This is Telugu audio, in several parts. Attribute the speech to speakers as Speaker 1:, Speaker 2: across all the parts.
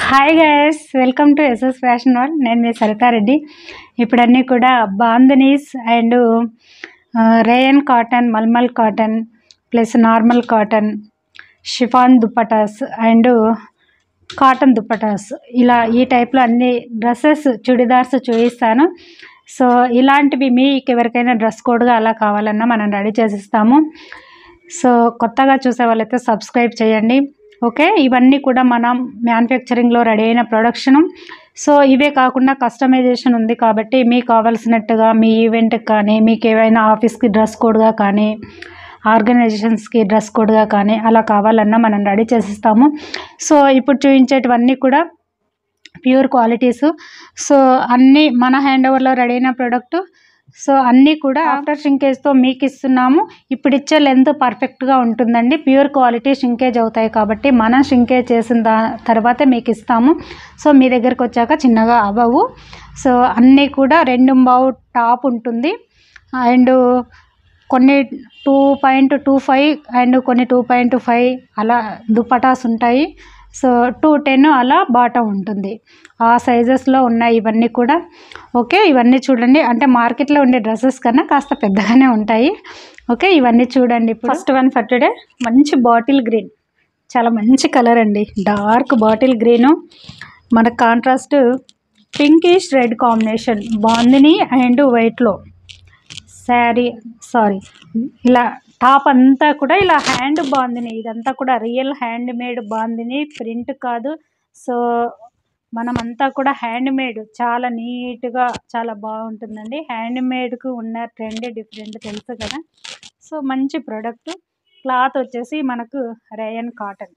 Speaker 1: hi guys welcome to S S fashion wall నేను మీ సరితారెడ్డి ఇప్పుడు అన్నీ కూడా bandhanis and rayon cotton mulmul cotton plus normal cotton chiffon dupattas and cotton dupattas ఇలా ఈ టైప్లో అన్ని డ్రెస్సెస్ చుడిదార్స్ చూపిస్తాను సో ఇలాంటివి మీకు ఎవరికైనా డ్రెస్ కోడ్గా అలా కావాలన్నా మనం రెడీ చేసిస్తాము సో కొత్తగా చూసే వాళ్ళైతే సబ్స్క్రైబ్ చేయండి ఓకే ఇవన్నీ కూడా మనం మ్యానుఫ్యాక్చరింగ్లో రెడీ అయిన ప్రొడక్షను సో ఇవే కాకుండా కస్టమైజేషన్ ఉంది కాబట్టి మీకు కావాల్సినట్టుగా మీ ఈవెంట్కి కానీ మీకు ఏవైనా ఆఫీస్కి డ్రెస్ కోడ్గా కానీ ఆర్గనైజేషన్స్కి డ్రెస్ కోడ్గా కానీ అలా కావాలన్నా మనం రెడీ చేసిస్తాము సో ఇప్పుడు చూపించేటివన్నీ కూడా ప్యూర్ క్వాలిటీస్ సో అన్నీ మన హ్యాండ్ ఓవర్లో రెడీ అయిన ప్రోడక్ట్ సో అన్నీ కూడా ఆఫ్టర్ షింకేజ్తో మీకు ఇస్తున్నాము ఇప్పుడు ఇచ్చే లెంత్ పర్ఫెక్ట్గా ఉంటుందండి ప్యూర్ క్వాలిటీ షింకేజ్ అవుతాయి కాబట్టి మనం షింకేజ్ చేసిన దా తర్వాతే మీకు ఇస్తాము సో మీ దగ్గరికి వచ్చాక చిన్నగా అవ్వవు సో అన్నీ కూడా రెండు బావు టాప్ ఉంటుంది అండ్ కొన్ని two point two five and కొన్ని టూ పాయింట్ ఫైవ్ అలా దుపటాస్ ఉంటాయి సో టూ టెన్ అలా బాటమ్ ఉంటుంది ఆ సైజెస్లో ఉన్నాయి ఇవన్నీ కూడా ఓకే ఇవన్నీ చూడండి అంటే మార్కెట్లో ఉండే డ్రెస్సెస్ కన్నా కాస్త పెద్దగానే ఉంటాయి ఓకే ఇవన్నీ చూడండి ఫస్ట్ వన్ ఫర్ టుడే మంచి బాటిల్ గ్రీన్ చాలా మంచి కలర్ అండి డార్క్ బాటిల్ గ్రీను మన contrast pinkish red combination bandhini and వైట్లో శారీ సారీ ఇలా టాప్ అంతా కూడా ఇలా హ్యాండ్ బాందిని ఇదంతా కూడా real handmade bandhini print కాదు సో మనమంతా కూడా హ్యాండ్ మేడ్ చాలా నీట్గా చాలా బాగుంటుందండి హ్యాండ్ మేడ్కు ఉన్న ట్రెండ్ డిఫరెంట్ తెలుసు కదా సో మంచి ప్రోడక్ట్ క్లాత్ వచ్చేసి మనకు రేయన్ కాటన్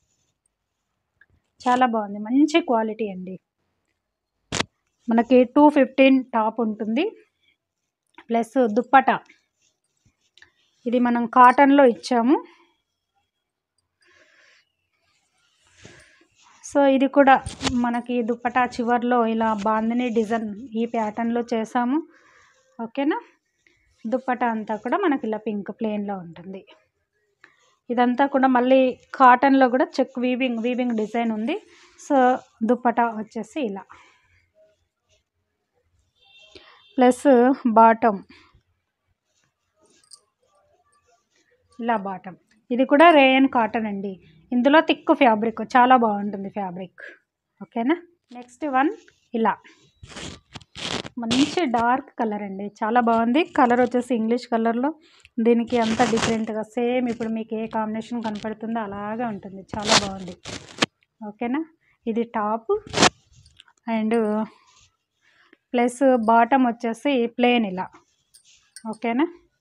Speaker 1: చాలా బాగుంది మంచి క్వాలిటీ అండి మనకి టూ ఫిఫ్టీన్ టాప్ ఉంటుంది ప్లస్ దుప్పట ఇది మనం కాటన్లో ఇచ్చాము సో ఇది కూడా మనకి దుప్పటా చివర్లో ఇలా బాందిని డిజైన్ ఈ ప్యాటర్న్లో చేసాము ఓకేనా దుప్పటా అంతా కూడా మనకి ఇలా పింక్ ప్లెయిన్లో ఉంటుంది ఇదంతా కూడా మళ్ళీ కాటన్లో కూడా చెక్ వీవింగ్ వీవింగ్ డిజైన్ ఉంది సో దుప్పటా వచ్చేసి ఇలా ప్లస్ బాటమ్ ఇలా బాటమ్ ఇది కూడా రేయన్ కాటన్ అండి ఇందులో తిక్కు ఫ్యాబ్రిక్ చాలా బాగుంటుంది ఫ్యాబ్రిక్ ఓకేనా నెక్స్ట్ వన్ ఇలా మంచి డార్క్ కలర్ అండి చాలా బాగుంది కలర్ వచ్చేసి ఇంగ్లీష్ కలర్లో దీనికి అంత డిఫరెంట్గా సేమ్ ఇప్పుడు మీకు ఏ కాంబినేషన్ కనపడుతుందో అలాగే ఉంటుంది చాలా బాగుంది ఓకేనా ఇది టాప్ అండ్ ప్లస్ బాటమ్ వచ్చేసి ప్లేన్ ఇలా ఓకేనా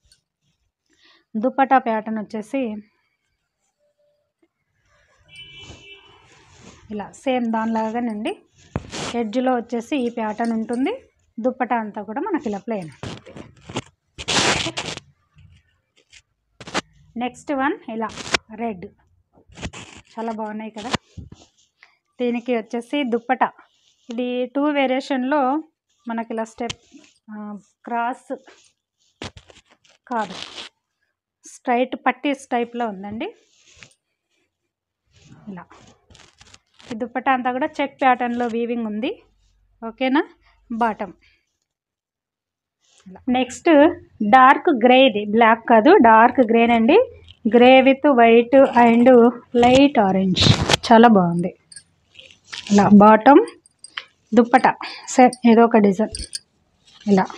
Speaker 1: దుపటా ప్యాటర్న్ వచ్చేసి ఇలా సేమ్ దానిలాగానండి ఎడ్జ్లో వచ్చేసి ఈ ప్యాటర్న్ ఉంటుంది దుప్పటా అంతా కూడా మనకి ఇలా ప్లేన్ నెక్స్ట్ వన్ ఇలా రెడ్ చాలా బాగున్నాయి కదా దీనికి వచ్చేసి దుప్పట ఇది టూ వేరియేషన్లో మనకి ఇలా స్టెప్ క్రాస్ కాదు స్ట్రైట్ పట్టీస్ టైప్లో ఉందండి ఇలా ఈ దుప్పట అంతా కూడా చెక్ ప్యాటర్న్లో వీవింగ్ ఉంది ఓకేనా బాటమ్ నెక్స్ట్ డార్క్ గ్రే ఇది బ్లాక్ కాదు డార్క్ గ్రేనండి grey with white and light orange చాలా బాగుంది ఇలా బాటమ్ దుప్పట సేమ్ ఏదో ఒక డిజైన్ ఇలా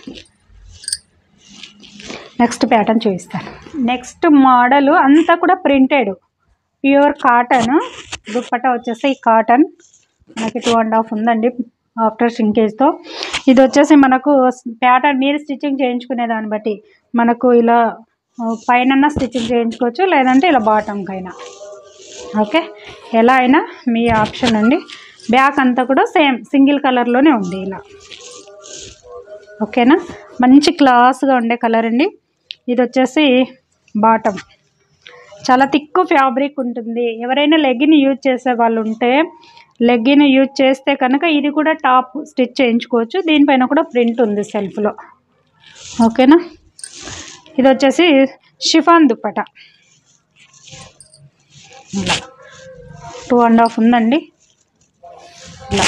Speaker 1: నెక్స్ట్ ప్యాటర్న్ చూపిస్తాను నెక్స్ట్ మోడల్ అంతా కూడా ప్రింటెడ్ ప్యూర్ కాటన్ దుప్పట వచ్చేసి కాటన్ మనకి టూ అండ్ హాఫ్ ఉందండి ఆఫ్టర్ షింకేజ్తో ఇది వచ్చేసి మనకు ప్యాటర్న్ మీరు స్టిచ్చింగ్ చేయించుకునే దాన్ని బట్టి మనకు ఇలా పైన స్టిచ్చింగ్ చేయించుకోవచ్చు లేదంటే ఇలా బాటంకైనా ఓకే ఎలా అయినా మీ ఆప్షన్ అండి బ్యాక్ అంతా కూడా సేమ్ సింగిల్ కలర్లోనే ఉంది ఇలా ఓకేనా మంచి క్లాస్గా ఉండే కలర్ అండి ఇది వచ్చేసి బాటమ్ చాలా తిక్కు ఫ్యాబ్రిక్ ఉంటుంది ఎవరైనా లెగ్గిన్ యూజ్ చేసే వాళ్ళు ఉంటే లెగ్గిన్ యూజ్ చేస్తే కనుక ఇది కూడా టాప్ స్టిచ్ చేయించుకోవచ్చు దీనిపైన కూడా ప్రింట్ ఉంది సెల్ఫ్లో ఓకేనా ఇది వచ్చేసి chiffon dupatta two and half ఉందండి ఇలా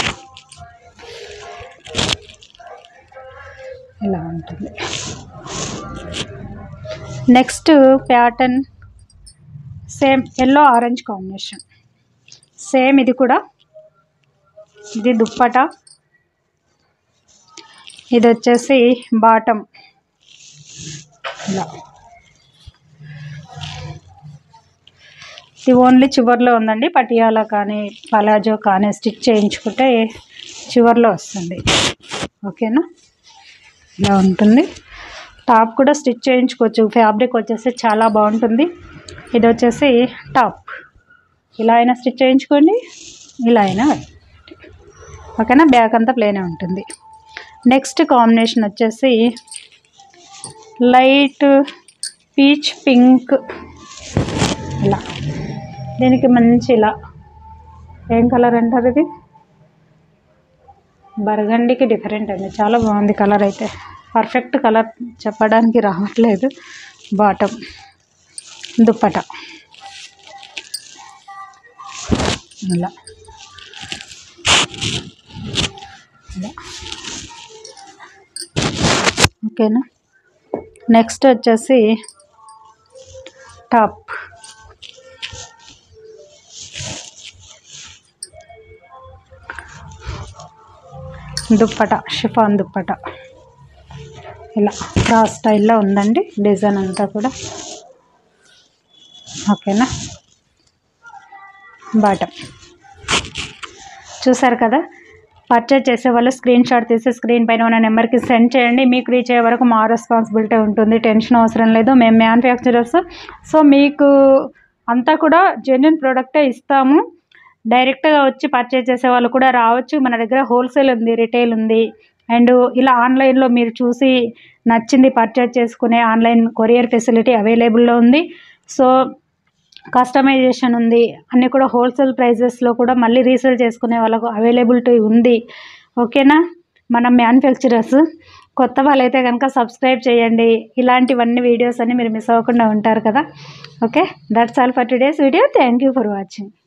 Speaker 1: ఇలా ఉంటుంది next pattern same yellow orange combination same ఇది కూడా ఇది దుప్పట ఇది వచ్చేసి బాటం ఇలా ఇది ఓన్లీ చివర్లో ఉందండి పటియాలా కానీ పలాజో కానీ స్టిచ్ చేయించుకుంటే చివర్లో వస్తుంది ఓకేనా ఇలా ఉంటుంది టాప్ కూడా స్టిచ్ చేయించుకోవచ్చు ఫ్యాబ్రిక్ వచ్చేసి చాలా బాగుంటుంది ఇది వచ్చేసి టాప్ ఇలా అయినా స్టిచ్ చేయించుకోండి ఇలా అయినా ఓకేనా బ్యాక్ అంతా ప్లేనే ఉంటుంది నెక్స్ట్ కాంబినేషన్ వచ్చేసి లైట్ పీచ్ పింక్ ఇలా దీనికి మంచి ఇలా ఏం కలర్ అంటారు ఇది బరగండికి డిఫరెంట్ అండి చాలా బాగుంది కలర్ అయితే పర్ఫెక్ట్ కలర్ చెప్పడానికి రావట్లేదు బాటమ్ దుప్పట ఇలా ఇలా ఓకేనా నెక్స్ట్ వచ్చేసి టాప్ దుప్పట షిఫాన్ దుప్పట ఇలా క్రాస్ స్టైల్లో ఉందండి డిజైన్ అంతా కూడా ఓకేనా బాటమ్ చూసారు కదా పర్చేజ్ చేసే వాళ్ళు స్క్రీన్ షాట్ తీసి స్క్రీన్ పైన ఉన్న నెంబర్కి సెండ్ చేయండి మీకు రీచ్ అయ్యే వరకు మా రెస్పాన్సిబిలిటీ ఉంటుంది టెన్షన్ అవసరం లేదు మేము మ్యానుఫ్యాక్చరర్స్ సో మీకు అంతా కూడా జెన్యున్ ప్రోడక్టే ఇస్తాము డైరెక్ట్గా వచ్చి పర్చేజ్ చేసే వాళ్ళు కూడా రావచ్చు మన దగ్గర హోల్సేల్ ఉంది రిటైల్ ఉంది అండ్ ఇలా ఆన్లైన్లో మీరు చూసి నచ్చింది పర్చేజ్ చేసుకునే ఆన్లైన్ కొరియర్ ఫెసిలిటీ అవైలబుల్లో ఉంది సో కస్టమైజేషన్ ఉంది అన్నీ కూడా హోల్సేల్ ప్రైజెస్లో కూడా మళ్ళీ రీసేల్ చేసుకునే వాళ్ళకు అవైలబిలిటీ ఉంది ఓకేనా మనం మ్యానుఫ్యాక్చరర్స్ కొత్త వాళ్ళైతే కనుక సబ్స్క్రైబ్ చేయండి ఇలాంటివన్నీ వీడియోస్ అన్ని మీరు మిస్ అవ్వకుండా ఉంటారు కదా okay that's all for today's video thank you for watching